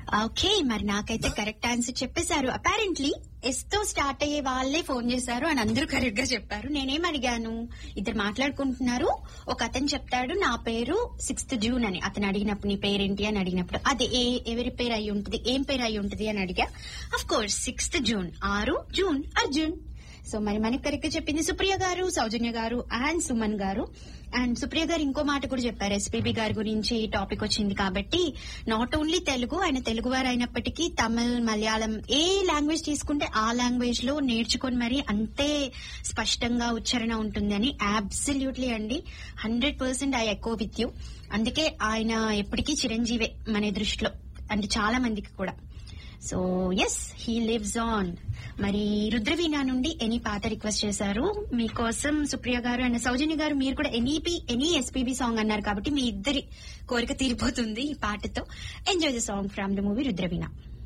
okay మరి నాకైతే correct answer చెప్పేశారు అపారెంట్లీ ఎస్ తో స్టార్ట్ అయ్యే వాళ్ళే ఫోన్ చేశారు అని అందరూ కరెక్ట్ గా చెప్పారు నేనేం అడిగాను ఇద్దరు మాట్లాడుకుంటున్నారు ఒక అతను చెప్తాడు నా పేరు సిక్స్త్ జూన్ అని అతను అడిగినప్పుడు నీ పేరేంటి అని అడిగినప్పుడు అది ఏ ఎవరి పేరు అయి ఉంటుంది ఏం పేరు అయి ఉంటుంది అని అడిగా అఫ్ కోర్స్ సిక్స్త్ జూన్ ఆరు జూన్ అర్జున్ సో మరి మనకి కరెక్ట్ చెప్పింది సుప్రియ గారు సౌజన్య గారు అండ్ సుమన్ గారు అండ్ సుప్రియ గారు ఇంకో మాట కూడా చెప్పారు ఎస్పీబీ గారి గురించి టాపిక్ వచ్చింది కాబట్టి నాట్ ఓన్లీ తెలుగు ఆయన తెలుగు వారు అయినప్పటికీ తమిళ్ మలయాళం ఏ లాంగ్వేజ్ తీసుకుంటే ఆ లాంగ్వేజ్ లో నేర్చుకొని మరి అంతే స్పష్టంగా ఉచ్చారణ ఉంటుందని అబ్సల్యూట్లీ అండి hundred percent I echo with you అందుకే ఆయన ఎప్పటికీ చిరంజీవే మన దృష్టిలో అంటే చాలా మందికి కూడా so yes he lives on మరి రుద్రవీణ నుండి ఎనీ పాట రిక్వెస్ట్ చేశారు మీకోసం సుప్రియ గారు అండ్ సౌజన్య గారు మీరు కూడా ఎనీపీ ఎనీ ఎస్పీబీ సాంగ్ అన్నారు కాబట్టి మీ ఇద్దరి కోరిక తీరిపోతుంది ఈ పాటతో enjoy the song from the movie Rudraveena